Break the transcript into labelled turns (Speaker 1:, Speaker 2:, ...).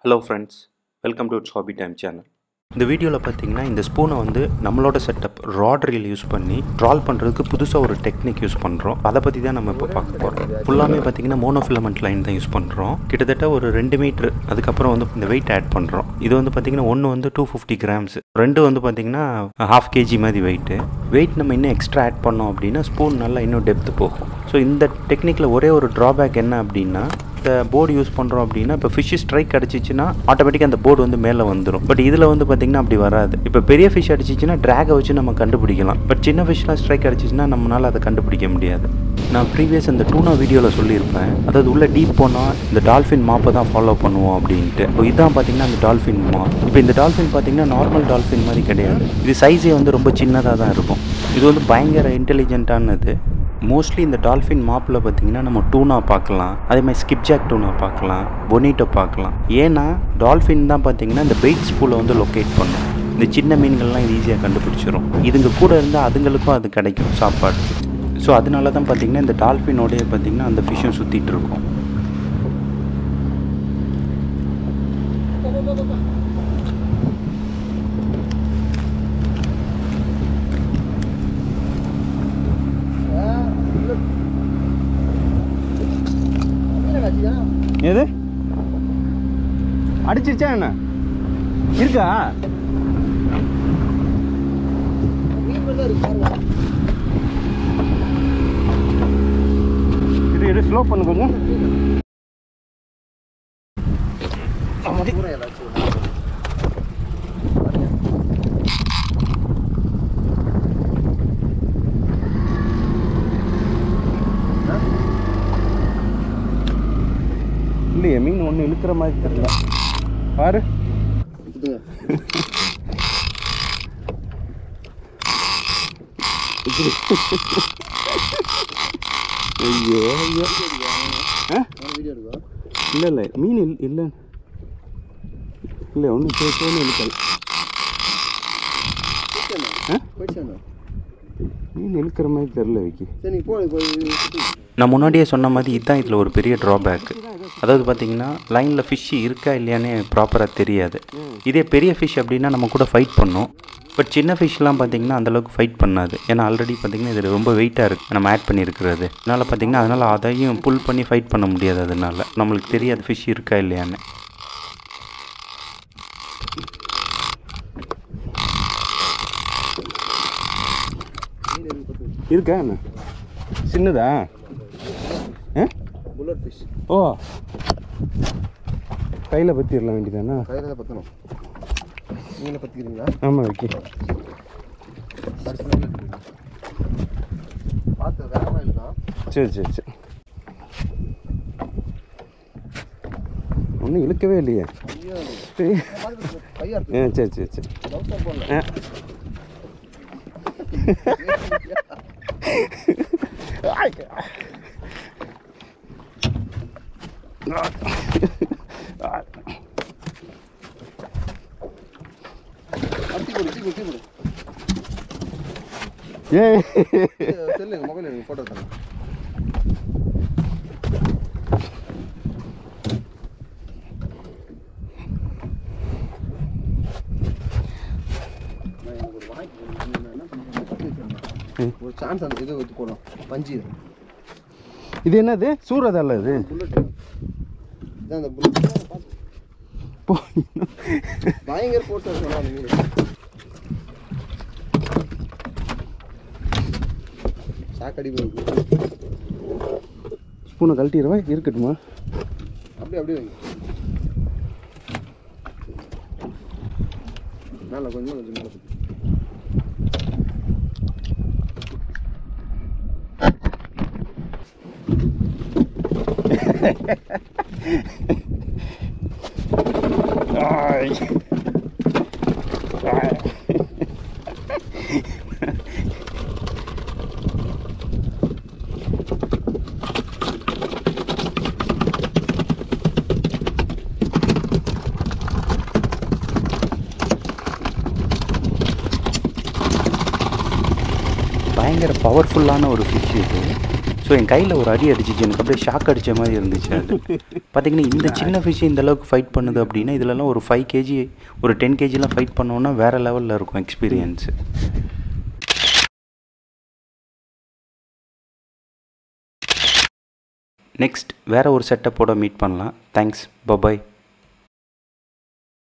Speaker 1: Hello friends welcome to it's hobby time channel இந்த வீடியோவில் பார்த்தீங்கன்னா இந்த ஸ்பூனை வந்து நம்மளோட செட்டப் ராட் ரீல் யூஸ் பண்ணி ட்ரால் பண்ணுறதுக்கு புதுசாக ஒரு டெக்னிக் யூஸ் பண்ணுறோம் அதை பற்றி தான் நம்ம இப்போ பார்க்க போகிறோம் ஃபுல்லாமே பார்த்தீங்கன்னா மோனோஃபிலமெண்ட் லைன் தான் யூஸ் பண்ணுறோம் கிட்டத்தட்ட ஒரு ரெண்டு மீட்ரு அதுக்கப்புறம் வந்து இந்த வெயிட் ஆட் பண்ணுறோம் இது வந்து பார்த்தீங்கன்னா ஒன்று வந்து டூ ஃபிஃப்டி கிராம்ஸ் ரெண்டு வந்து பார்த்தீங்கன்னா ஹாஃப் கேஜி மாதிரி வெயிட்டு வெயிட் நம்ம இன்னும் எக்ஸ்ட்ரா ஆட் பண்ணோம் அப்படின்னா ஸ்பூன் நல்லா இன்னும் டெப்த் போகும் ஸோ இந்த டெக்னிக்கில் ஒரே ஒரு ட்ராபேக் என்ன அப்படின்னா இந்த போர்டு யூஸ் பண்ணுறோம் அப்படின்னா இப்போ ஃபிஷ் ஸ்ட்ரைக் கிடச்சிச்சின்னா ஆட்டோமேட்டிக்காக அந்த போர்டு வந்து மேலே வந்துடும் பட் இதில் வந்து பார்த்திங்கன்னா அப்படி வராது இப்போ பெரிய ஃபிஷ் அடிச்சிச்சின்னா ட்ராகை வச்சு நம்ம கண்டுபிடிக்கலாம் பட் சின்ன ஃபிஷ்லாம் ஸ்ட்ரைக் அடிச்சிச்சின்னா நம்மளால் அதை கண்டுபிடிக்க முடியாது நான் ப்ரீவியஸ் இந்த டூனா வீடியோவில் சொல்லியிருப்பேன் அதாவது உள்ள டீப் போனால் இந்த டால்ஃபின் மாப்பை தான் ஃபாலோ பண்ணுவோம் அப்படின்ட்டு இப்போ இதான் பார்த்தீங்கன்னா அந்த டால்ஃபின் மாப் இப்போ இந்த டால்ஃபின் பார்த்தீங்கன்னா நார்மல் டால்ஃபின் மாதிரி கிடையாது இது சைஸே வந்து ரொம்ப சின்னதாக தான் இருக்கும் இது வந்து பயங்கர இன்டெலிஜென்ட்டானது மோஸ்ட்லி இந்த டால்ஃபின் மாப்பில் பார்த்தீங்கன்னா நம்ம டூனா பார்க்கலாம் அதே மாதிரி ஸ்கிப்ஜாக் டூனா பார்க்கலாம் பொனிட்டோ பார்க்கலாம் ஏன்னா டால்ஃபின் தான் பார்த்தீங்கன்னா இந்த பெயிட் ஸ்பூலை வந்து லொக்கேட் பண்ணும் இந்த சின்ன மீன்கள்லாம் இது ஈஸியாக கண்டுபிடிச்சிரும் இதுங்க கூட இருந்தால் அதுங்களுக்கும் அது கிடைக்கும் சாப்பாடு ஸோ அதனால தான் பார்த்தீங்கன்னா இந்த டால்ஃபினோடய பார்த்தீங்கன்னா அந்த ஃபிஷ்ஷும் சுற்றிட்டு இருக்கும்
Speaker 2: எது அடிச்சிருச்சா என்ன இருக்கா இது எடு ஸ்லோ பண்ணு கொஞ்சம் ஆமாடி. இல்லையே மீன் ஒன்று இழுக்கிற மாதிரி தெரியல பாரு ஐயோ ஐயோ ஆ இல்லை இல்லை மீன் இல் இல்லை இல்லை ஒன்றும் பேசவே இழுக்கல ஆ மீன் இழுக்கிற மாதிரி தெரில விக்கி
Speaker 1: நான் முன்னாடியே சொன்ன மாதிரி இதுதான் இதில் ஒரு பெரிய ட்ராபேக் அதாவது பார்த்தீங்கன்னா லைனில் ஃபிஷ் இருக்கா இல்லையானே ப்ராப்பராக தெரியாது இதே பெரிய ஃபிஷ் அப்படின்னா நம்ம கூட ஃபைட் பண்ணும் பட் சின்ன ஃபிஷ்லாம் பார்த்தீங்கன்னா அந்தளவுக்கு ஃபைட் பண்ணாது ஏன்னா ஆல்ரெடி பார்த்தீங்கன்னா இது ரொம்ப வெயிட்டாக இருக்குது நம்ம ஆட் பண்ணியிருக்கிறது அதனால் பார்த்தீங்கன்னா அதனால் அதையும் புல் பண்ணி ஃபைட் பண்ண முடியாது அதனால நம்மளுக்கு தெரியாது ஃபிஷ் இருக்கா இல்லையான்னு
Speaker 2: இருக்கா என்ன சின்னதா ஆ
Speaker 3: புல்லட் ஃபிஷ்
Speaker 2: ஓ கையில் பற்றிடலாம் வேண்டியதானா
Speaker 3: கையில் தான் பற்றணும் நீங்களே பற்றிக்கிறீங்களா
Speaker 2: ஆமாம் விக்கி
Speaker 3: பார்த்து வேகமாக இல்லைதான்
Speaker 2: சரி சரி சரி ஒன்றும் இழுக்கவே இல்லையே சரி
Speaker 3: கையா இருக்கு
Speaker 2: ஆ சரி சரி சரி
Speaker 3: லவ் போடல
Speaker 2: ஆ
Speaker 3: அட்டி போடு தீ போடு தீ போடு
Speaker 2: ஏ
Speaker 3: செல்லு எங்கள் மொபைல் எனக்கு ஃபோட்டோ தரேன் நான் எனக்கு ஒரு வாய்ப்பு கொடுங்க. நான் என்ன பண்ணுறேன் கட்டி வச்சிருந்தேன் ஒரு சான்ஸ் அந்த இதை வச்சு போடலாம் பஞ்சு இது
Speaker 2: இது என்னது சூறதல்ல இது
Speaker 3: புல்லட் இதான் அந்த புல்லட்
Speaker 2: போ
Speaker 3: பயங்கர போட்டு சொன்னா நீங்க சாக்கடி போகுது
Speaker 2: ஸ்பூனை கழட்டிடுவா இருக்கட்டுமா
Speaker 3: அப்படியே அப்படியே வைங்க மேலே கொஞ்சம் கொஞ்சம் மேலே
Speaker 2: ஆய். ஆய்.
Speaker 1: பயங்கர பவர்ஃபுல்லான ஒரு ஃபிஷ் இது ஸோ ஸோ என் கையில் ஒரு அடி அடிச்சிச்சு எனக்கு அப்படியே ஷாக் அடித்த மாதிரி இருந்துச்சு அது பார்த்தீங்கன்னா இந்த சின்ன ஃபிஷ் இந்த அளவுக்கு ஃபைட் பண்ணுது அப்படின்னா இதுலலாம் ஒரு ஃபைவ் கேஜி ஒரு டென் கேஜிலாம் ஃபைட் பண்ணோன்னா வேறு லெவலில் இருக்கும் எக்ஸ்பீரியன்ஸு நெக்ஸ்ட் வேறு ஒரு செட்டப்போட மீட் பண்ணலாம் தேங்க்ஸ் பபாய்